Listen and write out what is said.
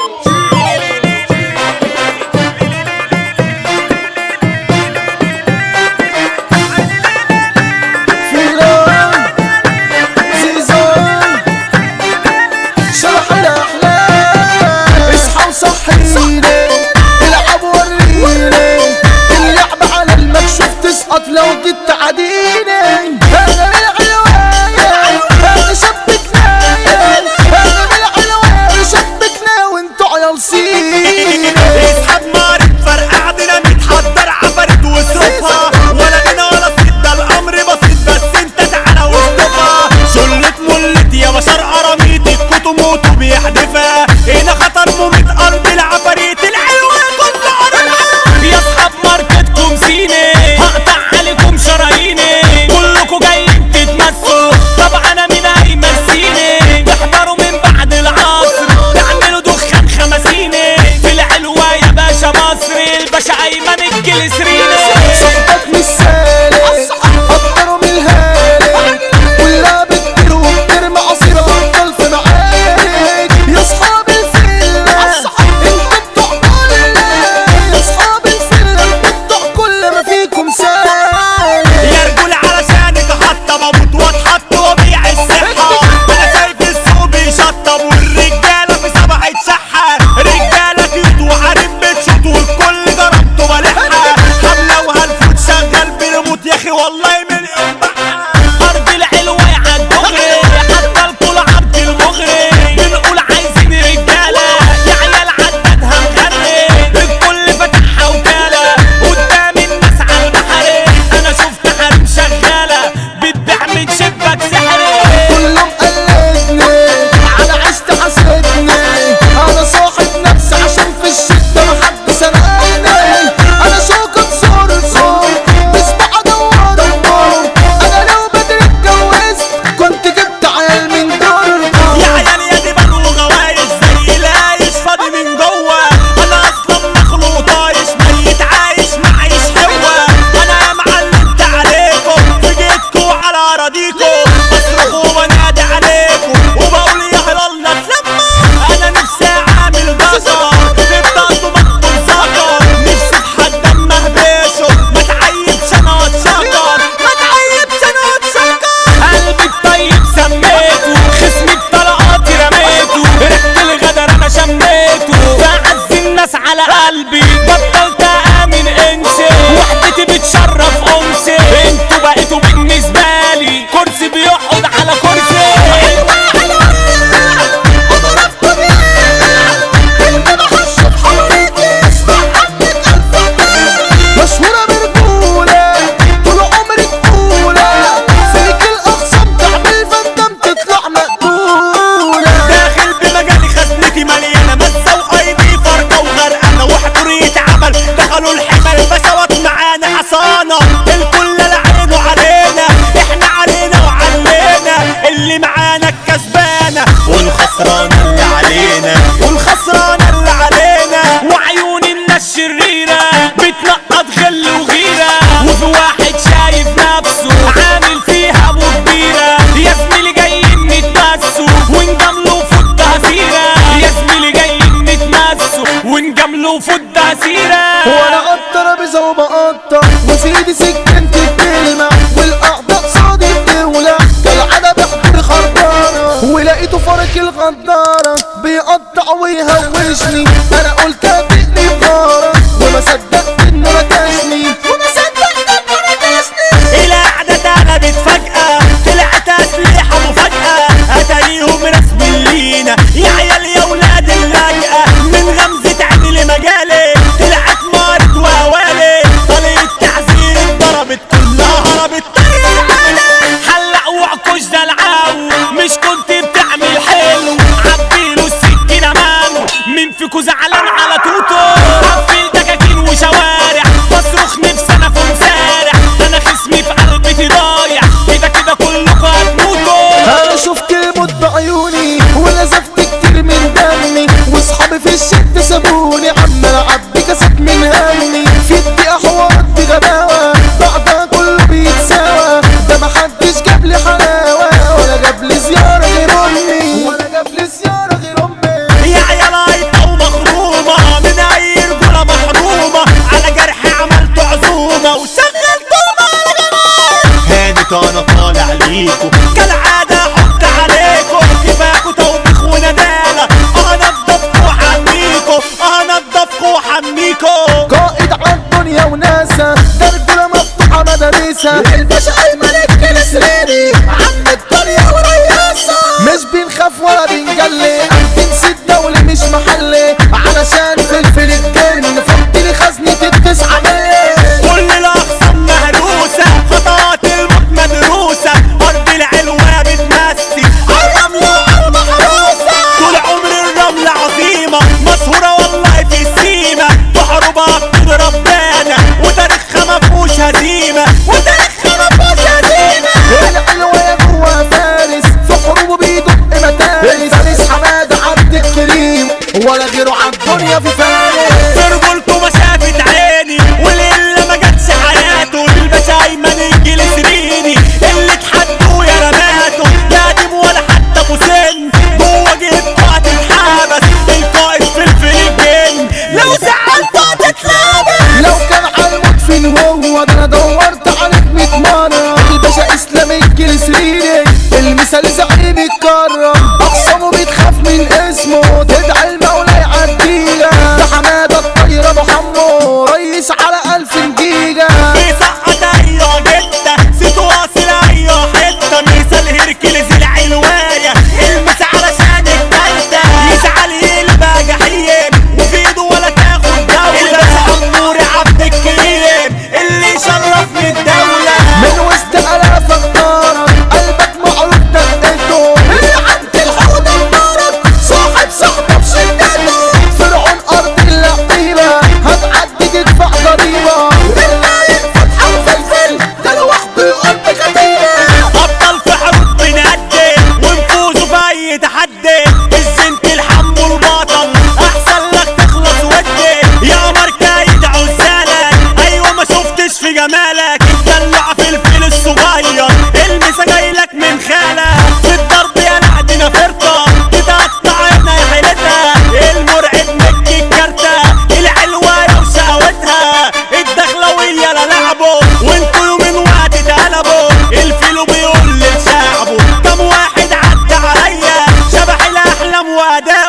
فيران زيزان شرح الأحلام اصحى وصحيني العب وريني اللعب على المكشوف تسقط لو جيت تعاديني انا من العلواية انا شبك نايم انا من العلواية شبك نايم وانتو عيال صيني اسحب مارد فرقع ديناميت حضر عفاريت واصرفها ولا غنى ولا صيت ده الامر بسيط بس انت تعالى واصطفها شلة ملت يا بشر قراميط الكتب موتوا بيحدفها هنا خطر مميت ارض العفاريت الحلوة كل عرضها يا اصحاب ماركتكم سيني هقطع عليكم شراييني كلكم جايين تتمسوا طب انا مين هيمسيني تحضروا من بعد العصر تعملوا دخان خمسيني في العلوة يا باشا مصر الباشا ايمن الجلسريني صوتك مش سالك قدروا من الهالك كلها بتطير وبترمي عصير افضل في معارك يا اصحاب الفيلا انتوا بتوع كل يا اصحاب الفيلا انتوا بتوع كل ما فيكم سالك يا رجول علشانك احطم اموت واتحط وبيع الصحة انا شايف السوق بيشطب والرجالة في صباح شحة رجالة كيوت وعارف بتشوت والكل ضربته بلحة حملة وهالفوت شغال بنموت يا اخي والله من ارض العلوة يا الدغري حتى الكل عبد المغري بنقول عايزين رجالة يا عيال عددها مغري الكل فتحها وكالة قدام الناس على البحر انا شفت حريم شغالة بتبيع من شباك سحري كلهم قلدني على عشت حسدني انا صاحب نفسي عشان في الشدة محد سرقني انا شوكة صورته بسمع ادور الدور انا لو بدري اتجوزت كنت جبت عيال من دوركم يا عيال يا دي بنو غوايش زي لايش فاضي من جوه انا اصلا مخلوق طايش ميت عايش معيش حوا انا يا معلمت عليكم في جيتكم على اراضيكم بصرخ وبنادي عليكم وبقول يا هلالنا اتلمى انا نفسي اعمل بشر في بطاقته مكتوب سكر نفسي في حد اما اهبشه ما تعيبش انا اتشكر ما تعيبش انا اتشكر قلبي الطيب سميته خصمي بطلقاتي رميته ريحة الغدر انا شميته بعز الناس على قلبي بطلت امن انسي وحدتي بتشرف انسي انتوا بقيتوا بالنسبة لي كرسي بيقعد على كرسي مشهورة برجولة طول عمرك أولى فيك الأخصام تعمل فندم تطلع مقتولة داخل بمجالي خزنتي مليانة مسة وايدي فردة وغرقانة وحضور يتعمل دخلوا الحمل بشوات معانا حصانة الكل لعينه علينا احنا علينا وعلينا اللي معانا الكسبانة والخسرانة اللي علينا والخسرانة اللي علينا وعيون الناس شريرة بتنقط غل وغيرة وفي واحد شايف نفسه عامل فيها ابو كبيرة يا زميلي جايين نتمسوا ونجاملوا فضها سيرة يا زميلي جايين نتمسوا ونجاملوا فضها سيرة وانا على الترابيزه وبقطع وسيدي سكنت بكلمه والاعضاء صادي بتولع كالعاده بحضر خربانه ولقيته فارق الغداره بيقطع ويهوشني انا قلت اديني بغاره وما صدقت انه نكشني وما صدقت انه نكشني القعدة اتقلبت فجأة طلعت أسلحة مفاجأة أتاريهم رسم لينا يا عيال يا ولاد اللاجئة من غمزة عيني لمجالي طلعت مارد وهوالي طلقت تعزير اتضربت كلها هربت حلق وعكوش ده العاو مش كنت بتعمل حلو عبيله السكينة ماله مين فيكو زعلان على توتو قفل دكاكين وشوارع بصرخ نفسي انا في مسارع انا خصمي في قلبتي ضايع كده كده كلكوا هتموتوا انا شفت الموت بعيوني ولزفت كتير من انا طالع ليكو كالعادة احط عليكو كفاكو توبيخ وندالة هنضفكو وحميكو هنضفكو وحميكو قائد عالدنيا وناسا درجة مفتوحة مدارسها الباشا ايمن الكنسريني عم الدنيا ورياسة مش بنخاف ولا بنجلي تنسي الدولة مش محلي علشان فلفل الجن فضلي خزنة التسعة مية كل الاقسام مهروسة خطوات الموت مدروسة ارض العلوة بتمسي عالرملة عالمحروسة طول عمر الرملة عظيمة مسهورة والله في سيمة تحربها بطول ربنا وتاريخها مفهوش هزيمة وتاريخها مفهوش هزيمة العلوة يا جوا فارس في حروبه بيدق متارس فارس حمادة عبد الكريم ولا غيره عالدنيا في فارس في رجولته ما شافت عيني واللي ما جاتش حياته الباشا ايمن الجيل سريني اللي اتحدوا يا رماته لا ديم ولا حتى ابو سن جوه جيبته هتتحبس القائد فلفل الجن لو زعلته هتتلبس لو كان عالموت فين هو ده انا دورت عليك 100 مرة الباشا اسلامي الجلسريني المثال زعيم الكرم اقسامه بتخاف من اسمه تدعي المولى يعديها ده حمادة الطير ابو حمو ريس على الف جيجا بيسقط ايوه جدة ست واصل ايوه حتة مثال هيركلز العلواية المس علشان التالتة يزعل يلبى جحيم وفي ايده ولا تاخد دولة الباشا عموري عبد الكريم اللي شرفني الدولة من وسط الاف اختارك قلبك معروف دقته اللي عند الحوض النارك صاحب صاحبه بشدته فرعون ارض اللعيبه هتعدي تدفع ضريبه النايم فتحه وفلفل ده لوحده يقول بكتيبه ابطال في حروب بنقدم ونفوزوا في اي تحدي الزنت الحم والبطل احسن لك تخلص ودي يا ماركة يدعو لسانك ايوه ما شفتش في جمالك الدلع في الفيل الصغير المسا جايلك من خالك في الضرب يا لعدنا فرطة تتقطع عينها يا حيلتها المرعب مكي الكارتة العلوة وشقوتها الدخلوية لا لعبوا وانتوا يومين وقت اتقلبوا الفيلو بيقول لشعبه كم واحد عدى عليا شبح الاحلام واداء